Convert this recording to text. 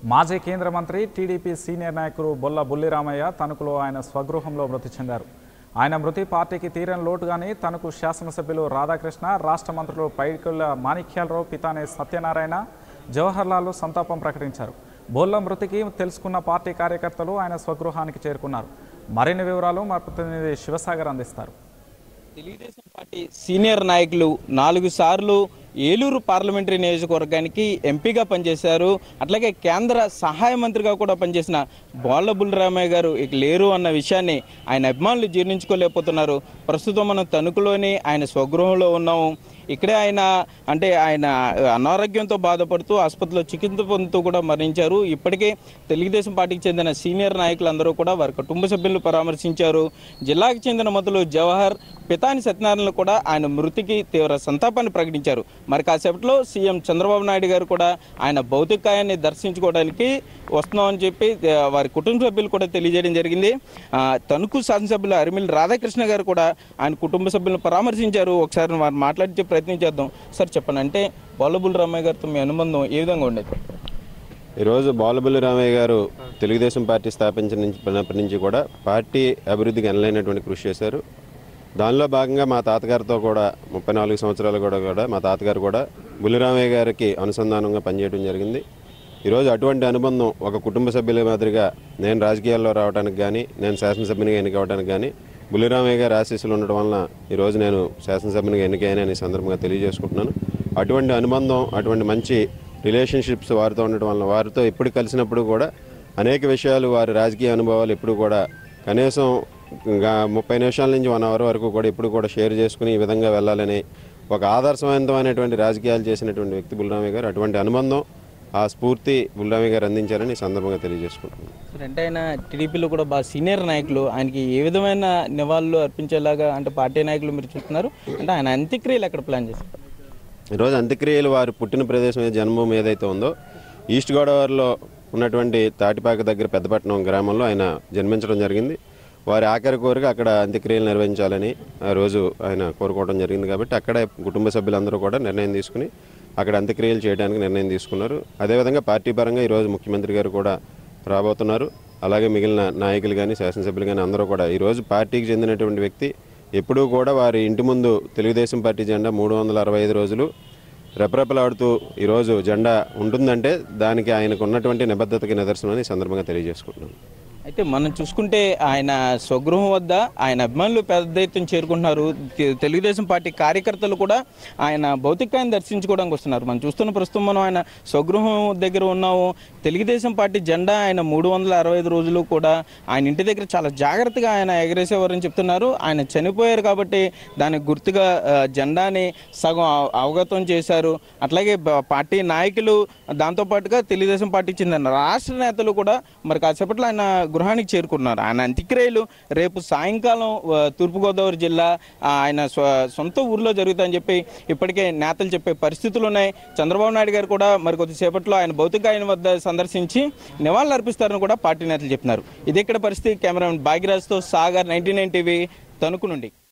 మాజీ కేంద్ర మంత్రి టీడీపీ సీనియర్ నాయకుడు బొల్ల బుల్లిరామయ్య తణుకులో ఆయన స్వగృహంలో మృతి చెందారు ఆయన మృతి పార్టీకి తీరని లోటుగాని తణుకు శాసనసభ్యులు రాధాకృష్ణ రాష్ట్ర మంత్రులు పైకుల మాణిక్యాలరావు పితానే సత్యనారాయణ జవహర్లాల్ సంతాపం ప్రకటించారు బొల్ల మృతికి తెలుసుకున్న పార్టీ కార్యకర్తలు ఆయన స్వగృహానికి చేరుకున్నారు మరిన్ని వివరాలు మా ప్రతినిధి శివసాగర్ అందిస్తారు తెలుగుదేశం పార్టీ సీనియర్ నాయకులు నాలుగు సార్లు ఏలూరు పార్లమెంటరీ నియోజకవర్గానికి ఎంపీగా పనిచేశారు అట్లాగే కేంద్ర సహాయ మంత్రిగా కూడా పనిచేసిన బోళ్ళ బుల్లిరామయ్య గారు ఇక లేరు అన్న విషయాన్ని ఆయన అభిమానులు జీర్ణించుకోలేకపోతున్నారు ప్రస్తుతం మనం తణుకులోని ఆయన స్వగృహంలో ఉన్నాము ఇక్కడే ఆయన అంటే ఆయన అనారోగ్యంతో బాధపడుతూ ఆసుపత్రిలో చికిత్స పొందుతూ కూడా మరణించారు ఇప్పటికే తెలుగుదేశం పార్టీకి చెందిన సీనియర్ నాయకులందరూ కూడా వారి కుటుంబ సభ్యులను పరామర్శించారు జిల్లాకు చెందిన మంత్రులు జవహర్ పితాని సత్యనారాయణ కూడా ఆయన మృతికి తీవ్ర సంతాపాన్ని ప్రకటించారు మరి కాసేపట్లో సీఎం చంద్రబాబు నాయుడు గారు కూడా ఆయన భౌతికాయాన్ని దర్శించుకోవడానికి వస్తున్నామని చెప్పి ఆ, వారి కుటుంబ సభ్యులు కూడా తెలియజేయడం జరిగింది ఆ, తణుకు శాసనసభ్యులు అరిమిల్ రాధాకృష్ణ గారు కూడా ఆయన కుటుంబ సభ్యులను పరామర్శించారు ఒకసారి వారు మాట్లాడించే ప్రయత్నం చేద్దాం సార్ చెప్పండి అంటే బొల్లబుల్ రామయ్య గారితో మీ అనుబంధం ఏ విధంగా ఉండేది ఈరోజు బాలబల్లి రామయ్య గారు తెలుగుదేశం పార్టీ స్థాపించినప్పటి నుంచి కూడా పార్టీ అభివృద్ధికి ఎనలేనటువంటి కృషి చేశారు దానిలో భాగంగా మా తాతగారితో కూడా ముప్పై నాలుగు సంవత్సరాలు కూడా కూడా మా తాతగారు కూడా బుల్లిరామయ్య గారికి అనుసంధానంగా పనిచేయడం జరిగింది ఈరోజు అటువంటి అనుబంధం ఒక కుటుంబ సభ్యుల మాదిరిగా నేను రాజకీయాల్లో రావడానికి కానీ నేను శాసనసభ్యునిగా ఎన్నికవడానికి కానీ బుల్లిరామయ్య గారి ఆశీస్సులు ఉండడం వలన ఈరోజు నేను శాసనసభ్యునిగా ఎన్నికయ్యానని ఈ సందర్భంగా తెలియజేసుకుంటున్నాను అటువంటి అనుబంధం అటువంటి మంచి రిలేషన్షిప్స్ వారితో ఉండటం వలన వారితో ఎప్పుడు కలిసినప్పుడు కూడా అనేక విషయాలు వారి రాజకీయ అనుభవాలు ఎప్పుడు కూడా కనీసం ఇంకా ముప్పై నిమిషాల నుంచి వన్ అవర్ వరకు కూడా ఎప్పుడు కూడా షేర్ చేసుకుని ఈ విధంగా వెళ్ళాలని ఒక ఆదర్శవంతమైనటువంటి రాజకీయాలు చేసినటువంటి వ్యక్తి బుల్రామయ్య గారు అటువంటి అనుబంధం ఆ స్ఫూర్తి బుల్రామయ్య గారు అందించారని ఈ సందర్భంగా తెలియజేసుకుంటున్నాను సార్ అంటే ఆయన టీడీపీలో కూడా బాగా సీనియర్ నాయకులు ఆయనకి ఏ విధమైన నివాళులు అర్పించేలాగా అంటే పార్టీ నాయకులు మీరు చూస్తున్నారు అంటే ఆయన అంత్యక్రియలు ఎక్కడ ప్లాన్ చేశారు ఈరోజు అంత్యక్రియలు వారి పుట్టిన ప్రదేశం ఏది జన్మభూమి ఏదైతే ఉందో ఈస్ట్ గోదావరిలో ఉన్నటువంటి తాటిపాక దగ్గర పెద్దపట్నం గ్రామంలో ఆయన జన్మించడం జరిగింది వారి ఆఖరి కోరిక అక్కడ అంత్యక్రియలు నిర్వహించాలని ఆ రోజు ఆయన కోరుకోవడం జరిగింది కాబట్టి అక్కడే కుటుంబ సభ్యులందరూ కూడా నిర్ణయం తీసుకుని అక్కడ అంత్యక్రియలు చేయడానికి నిర్ణయం తీసుకున్నారు అదేవిధంగా పార్టీ పరంగా ఈరోజు ముఖ్యమంత్రి గారు కూడా రాబోతున్నారు అలాగే మిగిలిన నాయకులు కానీ శాసనసభ్యులు కానీ అందరూ కూడా ఈరోజు పార్టీకి చెందినటువంటి వ్యక్తి ఎప్పుడూ కూడా వారి ఇంటి ముందు తెలుగుదేశం పార్టీ జెండా మూడు వందల అరవై ఐదు రోజులు రెపరెపలాడుతూ ఈరోజు జెండా ఉంటుందంటే దానికి ఆయనకు ఉన్నటువంటి నిబద్ధతకి నిదర్శనం అని ఈ సందర్భంగా తెలియజేసుకుంటున్నాను అయితే మనం చూసుకుంటే ఆయన స్వగృహం వద్ద ఆయన అభిమానులు పెద్ద ఎత్తున చేరుకుంటున్నారు తె- తెలుగుదేశం పార్టీ కార్యకర్తలు కూడా ఆయన భౌతికాన్ని దర్శించుకోవడానికి వస్తున్నారు మనం చూస్తున్న ప్రస్తుతం మనం ఆయన స్వగృహం దగ్గర ఉన్నాము తెలుగుదేశం పార్టీ జెండా ఆయన మూడు వందల అరవై ఐదు రోజులు కూడా ఆయన ఇంటి దగ్గర చాలా జాగ్రత్తగా ఆయన ఎగరేసేవారని చెప్తున్నారు ఆయన చనిపోయారు కాబట్టి దానికి గుర్తుగా ఆ, జెండాని సగం అవ- అవగతం చేశారు అట్లాగే బ- పార్టీ నాయకులు దాంతోపాటుగా తెలుగుదేశం పార్టీ చెందిన రాష్ట్ర నేతలు కూడా మరి కాసేపట్లో ఆయన గృహానికి చేరుకున్నారు ఆయన అంత్యక్రియలు రేపు సాయంకాలం ఆ, తూర్పుగోదావరి జిల్లా ఆ, ఆయన స్వ- సొంత ఊర్లో జరుగుతాయని చెప్పి ఇప్పటికే నేతలు చెప్పే పరిస్థితులు ఉన్నాయి చంద్రబాబు నాయుడు గారు కూడా మరి కొద్దిసేపట్లో ఆయన భౌతిక ఆయన వద్ద సందర్శించి నివాళులు అర్పిస్తారని కూడా పార్టీ నేతలు చెప్తున్నారు ఇది ఇక్కడ పరిస్థితి కెమెరామెన్ భాగ్యరాజ్తో Sagar ninety nine TV Tanuku నుండి